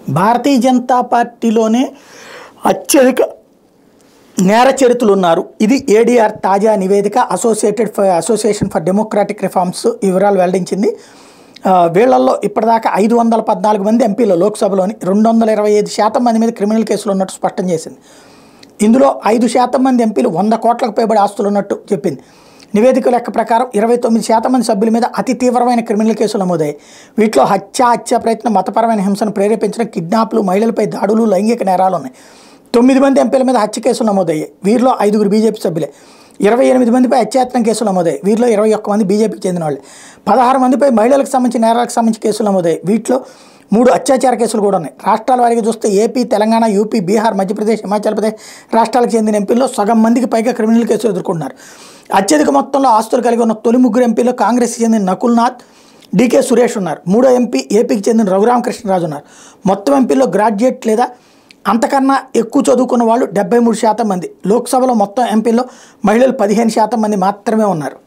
భారతీయ జనతా పార్టీలోనే అత్యధిక నేర చరిత్రలు ఉన్నారు ఇది ఏడీఆర్ తాజా నివేదిక associated for association for democratic reforms ఈ వివరాలు వెల్లడించింది ఆ, వీళ్ళల్లో ఇప్పటిదాకా ఐదు వందల పద్నాలుగు మంది ఎంపీలు లోక్సభలోని రెండు వందల ఇరవై ఐదు శాతం మంది మీద క్రిమినల్ కేసులు ఉన్నట్టు స్పష్టం చేసింది ఇందులో ఐదు శాతం మంది ఎంపీలు వంద కోట్లకు పైబడి ఆస్తులు ఉన్నట్టు చెప్పింది నివేదిక లెక్క ప్రకారం ఇరవై తొమ్మిది శాతం మంది సభ్యుల మీద అతి తీవ్రమైన క్రిమినల్ కేసులు నమోదయ్యాయి వీటిలో హత్య హత్య ప్రయత్నం మతపరమైన హింసను ప్రేరేపించడం కిడ్నాప్లు మహిళలపై దాడులు లైంగిక నేరాలు ఉన్నాయి తొమ్మిది మంది ఎంపీల మీద హత్య కేసులు నమోదయ్యాయి వీరిలో ఐదుగురు బీజేపీ సభ్యులే ఇరవై ఎనిమిది మందిపై హత్యాయత్నం కేసులు నమోదయ్యాయి వీరిలో ఇరవై ఒక్క మంది బీజేపీకి చెందిన వాళ్ళు పదహారు మందిపై మహిళలకు సంబంధించి నేరాలకు సంబంధించి కేసులు నమోదయ్యాయి వీటిలో మూడు అత్యాచార కేసులు కూడా ఉన్నాయి రాష్ట్రాల వారికి చూస్తే ఏపీ తెలంగాణ యూపీ బీహార్ మధ్యప్రదేశ్ హిమాచల్ ప్రదేశ్ రాష్ట్రాలకు చెందిన ఎంపీల్లో సగం మందికి పైగా క్రిమినల్ కేసులు ఎదుర్కొన్నారు అత్యధిక మొత్తంలో ఆస్తులు కలిగి ఉన్న తొలి ముగ్గురు ఎంపీలో కాంగ్రెస్కి చెందిన నకుల్నాథ్ డీకే సురేష్ ఉన్నారు మూడో ఎంపీ ఏపీకి చెందిన రఘురామకృష్ణరాజు ఉన్నారు మొత్తం ఎంపీల్లో గ్రాడ్యుయేట్ లేదా అంతకన్నా ఎక్కువ చదువుకున్న వాళ్ళు డెబ్బై మూడు శాతం మంది లోక్సభలో మొత్తం ఎంపీల్లో మహిళలు పదిహేను శాతం మంది మాత్రమే ఉన్నారు